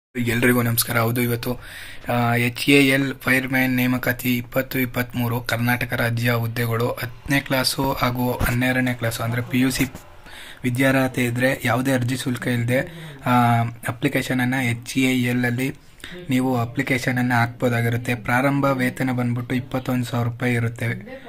ಎಲ್ರಿಗೂ ನಮಸ್ಕಾರ ಹೌದು ಇವತ್ತು ಎಚ್ ಎ ಎಲ್ ಫೈರ್ಮ್ಯಾನ್ ನೇಮಕಾತಿ ಇಪ್ಪತ್ತು ಇಪ್ಪತ್ತ್ಮೂರು ಕರ್ನಾಟಕ ರಾಜ್ಯ ಹುದ್ದೆಗಳು ಹತ್ತನೇ ಕ್ಲಾಸು ಹಾಗೂ ಹನ್ನೆರಡನೇ ಕ್ಲಾಸು ಅಂದರೆ ಪಿ ಯು ಸಿ ವಿದ್ಯಾರ್ಹತೆ ಇದ್ದರೆ ಯಾವುದೇ ಅರ್ಜಿ ಶುಲ್ಕ ಇಲ್ಲದೆ ಅಪ್ಲಿಕೇಶನನ್ನು ಎಚ್ ಎ ಎಲ್ ಅಲ್ಲಿ ನೀವು ಅಪ್ಲಿಕೇಶನನ್ನು ಹಾಕ್ಬೋದಾಗಿರುತ್ತೆ ಪ್ರಾರಂಭ ವೇತನ ಬಂದ್ಬಿಟ್ಟು ಇಪ್ಪತ್ತೊಂದು ಸಾವಿರ ರೂಪಾಯಿ ಇರುತ್ತೆ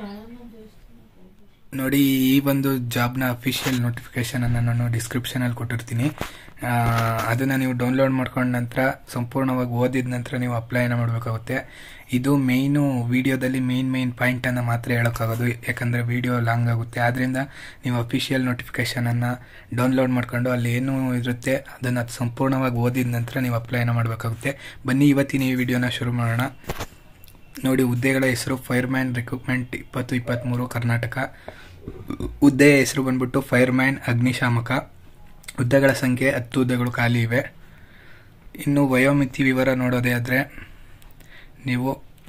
ನೋಡಿ ಈ ಒಂದು ಜಾಬ್ನ ಅಫಿಷಿಯಲ್ ನೋಟಿಫಿಕೇಶನ್ ಅನ್ನು ನಾನು ಡಿಸ್ಕ್ರಿಪ್ಷನ್ ಅಲ್ಲಿ ಕೊಟ್ಟಿರ್ತೀನಿ ಆ, ಅದನ್ನ ನೀವು ಡೌನ್ಲೋಡ್ ಮಾಡ್ಕೊಂಡ ನಂತರ ಸಂಪೂರ್ಣವಾಗಿ ಓದಿದ ನಂತರ ನೀವು ಅಪ್ಲೈನ ಮಾಡಬೇಕಾಗುತ್ತೆ ಇದು ಮೇಯ್ನು ವಿಡಿಯೋದಲ್ಲಿ ಮೇನ್ ಮೇನ್ ಪಾಯಿಂಟ್ ಅನ್ನ ಮಾತ್ರ ಹೇಳೋಕ್ಕಾಗೋದು ಯಾಕಂದ್ರೆ ವಿಡಿಯೋ ಲಾಂಗ್ ಆಗುತ್ತೆ ಆದ್ರಿಂದ ನೀವು ಅಫಿಷಿಯಲ್ ನೋಟಿಫಿಕೇಶನ್ ಅನ್ನ ಡೌನ್ಲೋಡ್ ಮಾಡ್ಕೊಂಡು ಅಲ್ಲಿ ಏನು ಇರುತ್ತೆ ಅದನ್ನ ಸಂಪೂರ್ಣವಾಗಿ ಓದಿದ ನಂತರ ನೀವು ಅಪ್ಲೈನ ಮಾಡಬೇಕಾಗುತ್ತೆ ಬನ್ನಿ ಇವತ್ತಿನ ಈ ವಿಡಿಯೋನ ಶುರು ಮಾಡೋಣ ನೋಡಿ ಹುದ್ದೆಗಳ ಹೆಸರು ಫೈರ್ಮ್ಯಾನ್ ರಿಕ್ರೂಟ್ಮೆಂಟ್ ಇಪ್ಪತ್ತು ಇಪ್ಪತ್ತ್ಮೂರು ಕರ್ನಾಟಕ ಹುದ್ದೆಯ ಹೆಸರು ಬಂದ್ಬಿಟ್ಟು ಫೈರ್ಮ್ಯಾನ್ ಅಗ್ನಿಶಾಮಕ ಹುದ್ದೆಗಳ ಸಂಖ್ಯೆ ಹತ್ತು ಹುದ್ದೆಗಳು ಖಾಲಿ ಇವೆ ಇನ್ನು ವಯೋಮಿತಿ ವಿವರ ನೋಡೋದೇ ಆದರೆ ನೀವು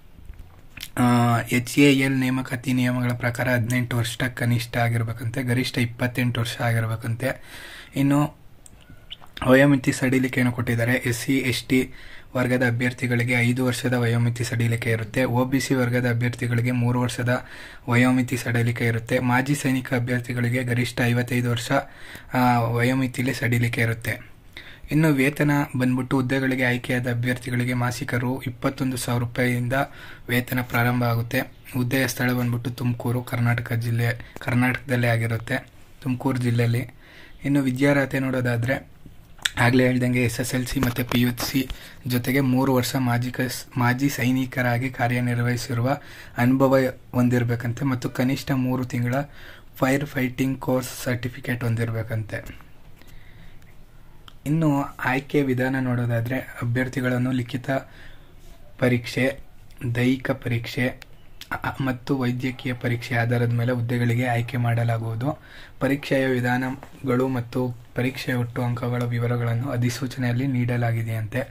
ಎಚ್ ಎ ಎಲ್ ನೇಮಕಾತಿ ನಿಯಮಗಳ ಪ್ರಕಾರ ಹದಿನೆಂಟು ವರ್ಷ ಕನಿಷ್ಠ ಆಗಿರ್ಬೇಕಂತೆ ಗರಿಷ್ಠ ಇಪ್ಪತ್ತೆಂಟು ವರ್ಷ ಆಗಿರ್ಬೇಕಂತೆ ಇನ್ನು ವಯೋಮಿತಿ ಸಡಿಲಿಕೆಯನ್ನು ಕೊಟ್ಟಿದ್ದಾರೆ ಎಸ್ ಸಿ ಎಸ್ ಟಿ ವರ್ಗದ ಅಭ್ಯರ್ಥಿಗಳಿಗೆ ಐದು ವರ್ಷದ ವಯೋಮಿತಿ ಸಡಿಲಿಕೆ ಇರುತ್ತೆ ಒ ಬಿ ಸಿ ವರ್ಗದ ಅಭ್ಯರ್ಥಿಗಳಿಗೆ ಮೂರು ವರ್ಷದ ವಯೋಮಿತಿ ಸಡಿಲಿಕೆ ಇರುತ್ತೆ ಮಾಜಿ ಸೈನಿಕ ಅಭ್ಯರ್ಥಿಗಳಿಗೆ ಗರಿಷ್ಠ ಐವತ್ತೈದು ವರ್ಷ ಆ, ವಯೋಮಿತಿಲಿ ಸಡಿಲಿಕೆ ಇರುತ್ತೆ ಇನ್ನು ವೇತನ ಬಂದ್ಬಿಟ್ಟು ಹುದ್ದೆಗಳಿಗೆ ಆಯ್ಕೆಯಾದ ಅಭ್ಯರ್ಥಿಗಳಿಗೆ ಮಾಸಿಕ ರು ಇಪ್ಪತ್ತೊಂದು ಸಾವಿರ ರೂಪಾಯಿಯಿಂದ ವೇತನ ಪ್ರಾರಂಭ ಆಗುತ್ತೆ ಹುದ್ದೆಯ ಸ್ಥಳ ಬಂದ್ಬಿಟ್ಟು ತುಮಕೂರು ಕರ್ನಾಟಕ ಜಿಲ್ಲೆ ಕರ್ನಾಟಕದಲ್ಲೇ ಆಗಿರುತ್ತೆ ತುಮಕೂರು ಜಿಲ್ಲೆಯಲ್ಲಿ ಇನ್ನು ವಿದ್ಯಾರ್ಹತೆ ನೋಡೋದಾದ್ರೆ ಆಗಲೇ ಹೇಳ್ದಂಗೆ ಎಸ್ ಎಸ್ ಎಲ್ ಸಿ ಮತ್ತು ಪಿ ಯು ಸಿ ಜೊತೆಗೆ ಮೂರು ವರ್ಷ ಮಾಜಿ ಕಸ್ ಮಾಜಿ ಸೈನಿಕರಾಗಿ ಕಾರ್ಯನಿರ್ವಹಿಸಿರುವ ಅನುಭವ ಹೊಂದಿರಬೇಕಂತೆ ಮತ್ತು ಕನಿಷ್ಠ ಮೂರು ತಿಂಗಳ ಫೈರ್ ಫೈಟಿಂಗ್ ಕೋರ್ಸ್ ಸರ್ಟಿಫಿಕೇಟ್ ಹೊಂದಿರಬೇಕಂತೆ ಇನ್ನು ಆಯ್ಕೆ ವಿಧಾನ ನೋಡೋದಾದ್ರೆ ಅಭ್ಯರ್ಥಿಗಳನ್ನು ಲಿಖಿತ ಪರೀಕ್ಷೆ ದೈಹಿಕ ಪರೀಕ್ಷೆ ಅ- ಮತ್ತು ವೈದ್ಯಕೀಯ ಪರೀಕ್ಷೆ ಆಧಾರದ ಮೇಲೆ ಹುದ್ದೆಗಳಿಗೆ ಆಯ್ಕೆ ಮಾಡಲಾಗುವುದು ಪರೀಕ್ಷೆಯ ವಿಧಾನಗಳು ಮತ್ತು ಪರೀಕ್ಷೆಯ ಒಟ್ಟು ಅಂಕಗಳ ವಿವರಗಳನ್ನು ಅಧಿಸೂಚನೆಯಲ್ಲಿ ನೀಡಲಾಗಿದೆಯಂತೆ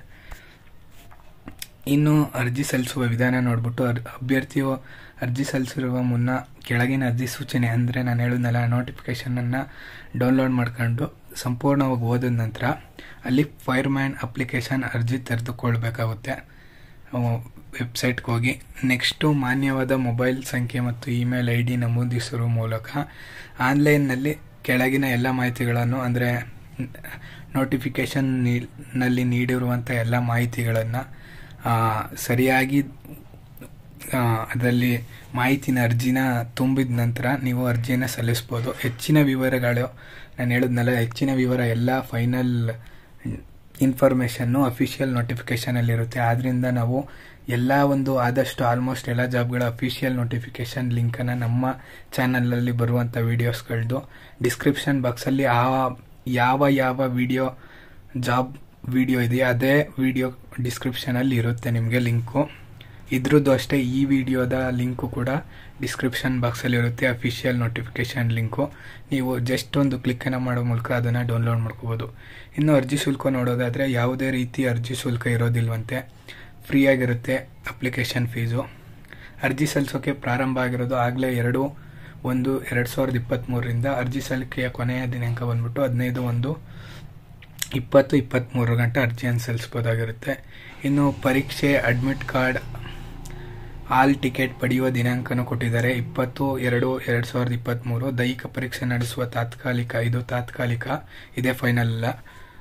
ಇನ್ನು ಅರ್ಜಿ ಸಲ್ಲಿಸುವ ವಿಧಾನ ನೋಡ್ಬಿಟ್ಟು ಅರ್- ಅಭ್ಯರ್ಥಿಯು ಅರ್ಜಿ ಸಲ್ಲಿಸಿರುವ ಮುನ್ನ ಕೆಳಗಿನ ಅಧಿಸೂಚನೆ ಅಂದರೆ ನಾನು ಹೇಳಿದ್ನಲ್ಲ ನೋಟಿಫಿಕೇಶನನ್ನು ಡೌನ್ಲೋಡ್ ಮಾಡ್ಕೊಂಡು ಸಂಪೂರ್ಣವಾಗಿ ಓದಿದ ನಂತರ ಅಲ್ಲಿ ಫೈರ್ಮ್ಯಾನ್ ಅಪ್ಲಿಕೇಶನ್ ಅರ್ಜಿ ತೆರೆದುಕೊಳ್ಬೇಕಾಗುತ್ತೆ ವೆಬ್ಸೈಟ್ಗೆ ಹೋಗಿ ನೆಕ್ಸ್ಟು ಮಾನ್ಯವಾದ ಮೊಬೈಲ್ ಸಂಖ್ಯೆ ಮತ್ತು ಇಮೇಲ್ ಐ ಡಿ ನಮೂದಿಸುವ ಮೂಲಕ ಆನ್ಲೈನ್ನಲ್ಲಿ ಕೆಳಗಿನ ಎಲ್ಲ ಮಾಹಿತಿಗಳನ್ನು ಅಂದರೆ ನೋಟಿಫಿಕೇಶನ್ ನಲ್ಲಿ ನೀಡಿರುವಂಥ ಎಲ್ಲ ಮಾಹಿತಿಗಳನ್ನು ಸರಿಯಾಗಿ ಆ, ಅದರಲ್ಲಿ ಮಾಹಿತಿನ ಅರ್ಜಿನ ತುಂಬಿದ ನಂತರ ನೀವು ಅರ್ಜಿಯನ್ನು ಸಲ್ಲಿಸ್ಬೋದು ಹೆಚ್ಚಿನ ವಿವರಗಳು ನಾನು ಹೇಳಿದ್ನಲ್ಲ ಹೆಚ್ಚಿನ ವಿವರ ಎಲ್ಲ ಫೈನಲ್ ಇನ್ಫಾರ್ಮೇಷನ್ನು ಅಫಿಷಿಯಲ್ ನೋಟಿಫಿಕೇಶನಲ್ಲಿ ಇರುತ್ತೆ ಆದ್ರಿಂದ ನಾವು ಎಲ್ಲ ಒಂದು ಆದಷ್ಟು ಆಲ್ಮೋಸ್ಟ್ ಎಲ್ಲ ಜಾಬ್ಗಳ ಅಫಿಷಿಯಲ್ ನೋಟಿಫಿಕೇಶನ್ ಲಿಂಕನ್ನು ನಮ್ಮ ಚಾನಲಲ್ಲಿ ಬರುವಂಥ ವೀಡಿಯೋಸ್ಗಳದ್ದು ಡಿಸ್ಕ್ರಿಪ್ಷನ್ ಬಾಕ್ಸಲ್ಲಿ ಆ ಯಾವ ಯಾವ ವಿಡಿಯೋ ಜಾಬ್ ವಿಡಿಯೋ ಇದೆಯೋ ಅದೇ ವಿಡಿಯೋ ಡಿಸ್ಕ್ರಿಪ್ಷನಲ್ಲಿ ಇರುತ್ತೆ ನಿಮಗೆ ಲಿಂಕು ಇದ್ರದ್ದು ಅಷ್ಟೇ ಈ ವಿಡಿಯೋದ ಲಿಂಕು ಕೂಡ ಡಿಸ್ಕ್ರಿಪ್ಷನ್ ಬಾಕ್ಸಲ್ಲಿ ಇರುತ್ತೆ ಅಫಿಷಿಯಲ್ ನೋಟಿಫಿಕೇಶನ್ ಲಿಂಕು ನೀವು ಜಸ್ಟ್ ಒಂದು ಕ್ಲಿಕ್ಕನ್ನು ಮಾಡೋ ಮೂಲಕ ಅದನ್ನು ಡೌನ್ಲೋಡ್ ಮಾಡ್ಕೋಬೋದು ಇನ್ನು ಅರ್ಜಿ ಶುಲ್ಕ ನೋಡೋದಾದರೆ ಯಾವುದೇ ರೀತಿ ಅರ್ಜಿ ಶುಲ್ಕ ಇರೋದಿಲ್ವಂತೆ ಫ್ರೀ ಆಗಿರುತ್ತೆ ಅಪ್ಲಿಕೇಶನ್ ಫೀಸು ಅರ್ಜಿ ಸಲ್ಲಿಸೋಕೆ ಪ್ರಾರಂಭ ಆಗಿರೋದು ಆಗಲೇ ಎರಡು ಒಂದು ಎರಡು ಸಾವಿರದ ಇಪ್ಪತ್ತ್ಮೂರರಿಂದ ಅರ್ಜಿ ಸಲ್ಲಿಕೆಯ ಕೊನೆಯ ದಿನಾಂಕ ಬಂದ್ಬಿಟ್ಟು ಹದಿನೈದು ಒಂದು ಇಪ್ಪತ್ತು ಇಪ್ಪತ್ತ್ಮೂರು ಗಂಟೆ ಅರ್ಜಿಯನ್ನು ಸಲ್ಲಿಸ್ಬೋದಾಗಿರುತ್ತೆ ಇನ್ನು ಪರೀಕ್ಷೆ ಅಡ್ಮಿಟ್ ಕಾರ್ಡ್ ಆಲ್ ಟಿಕೆಟ್ ಪಡೆಯುವ ದಿನಾಂಕನೂ ಕೊಟ್ಟಿದ್ದಾರೆ ಇಪ್ಪತ್ತು ಎರಡು ಎರಡು ಸಾವಿರದ ಇಪ್ಪತ್ತ್ಮೂರು ದೈಹಿಕ ಪರೀಕ್ಷೆ ನಡೆಸುವ ತಾತ್ಕಾಲಿಕ ಇದು ತಾತ್ಕಾಲಿಕ ಇದೇ ಫೈನಲ್ ಅಲ್ಲ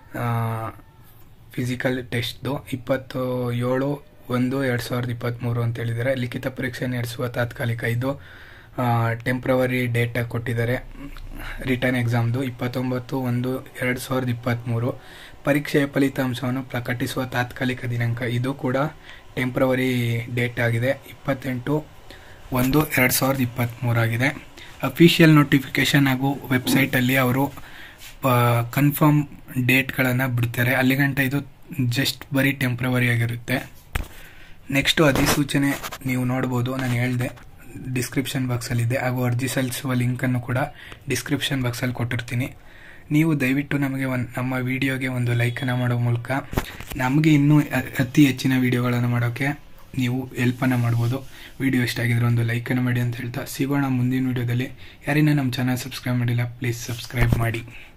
ಫಿಸಿಕಲ್ ಟೆಸ್ಟ್ದು ಇಪ್ಪತ್ತು ಏಳು ಒಂದು ಎರಡು ಸಾವಿರದ ಇಪ್ಪತ್ತ್ಮೂರು ಅಂತ ಹೇಳಿದ್ದಾರೆ ಲಿಖಿತ ಪರೀಕ್ಷೆ ನಡೆಸುವ ತಾತ್ಕಾಲಿಕ ಇದು ಟೆಂಪ್ರವರಿ ಡೇಟ ಕೊಟ್ಟಿದ್ದಾರೆ ರಿಟರ್ನ್ ಎಕ್ಸಾಮ್ದು ಇಪ್ಪತ್ತೊಂಬತ್ತು ಒಂದು ಎರಡು ಸಾವಿರದ ಇಪ್ಪತ್ತ್ಮೂರು ಪರೀಕ್ಷೆಯ ಫಲಿತಾಂಶವನ್ನು ಪ್ರಕಟಿಸುವ ತಾತ್ಕಾಲಿಕ ದಿನಾಂಕ ಇದು ಕೂಡ ಟೆಂಪ್ರವರಿ ಡೇಟ್ ಆಗಿದೆ ಇಪ್ಪತ್ತೆಂಟು ಒಂದು ಎರಡು ಸಾವಿರದ ಇಪ್ಪತ್ತ್ಮೂರಾಗಿದೆ ಅಫಿಷಿಯಲ್ ನೋಟಿಫಿಕೇಶನ್ ಹಾಗೂ ವೆಬ್ಸೈಟಲ್ಲಿ ಅವರು ಕನ್ಫರ್ಮ್ ಡೇಟ್ಗಳನ್ನು ಬಿಡ್ತಾರೆ ಅಲ್ಲಿಗಂಟ ಇದು ಜಸ್ಟ್ ಬರೀ ಟೆಂಪ್ರವರಿ ಆಗಿರುತ್ತೆ ನೆಕ್ಸ್ಟು ಅಧಿಸೂಚನೆ ನೀವು ನೋಡ್ಬೋದು ನಾನು ಹೇಳಿದೆ ಡಿಸ್ಕ್ರಿಪ್ಷನ್ ಬಾಕ್ಸಲ್ಲಿದೆ ಹಾಗೂ ಅರ್ಜಿ ಸಲ್ಲಿಸುವ ಲಿಂಕನ್ನು ಕೂಡ ಡಿಸ್ಕ್ರಿಪ್ಷನ್ ಬಾಕ್ಸಲ್ಲಿ ಕೊಟ್ಟಿರ್ತೀನಿ ನೀವು ದಯವಿಟ್ಟು ನಮಗೆ ಒಂದು ನಮ್ಮ ವಿಡಿಯೋಗೆ ಒಂದು ಲೈಕನ್ನು ಮಾಡೋ ಮೂಲಕ ನಮಗೆ ಇನ್ನೂ ಅ- ಅತಿ ಹೆಚ್ಚಿನ ವಿಡಿಯೋಗಳನ್ನು ಮಾಡೋಕ್ಕೆ ನೀವು ಹೆಲ್ಪನ್ನು ಮಾಡ್ಬೋದು ವಿಡಿಯೋ ಇಷ್ಟ ಆಗಿದ್ರೆ ಒಂದು ಲೈಕನ್ನು ಮಾಡಿ ಅಂತ ಹೇಳ್ತಾ ಸಿಗೋಣ ಮುಂದಿನ ವಿಡಿಯೋದಲ್ಲಿ ಯಾರಿನ ನಮ್ಮ ಚಾನಲ್ ಸಬ್ಸ್ಕ್ರೈಬ್ ಮಾಡಿಲ್ಲ ಪ್ಲೀಸ್ ಸಬ್ಸ್ಕ್ರೈಬ್ ಮಾಡಿ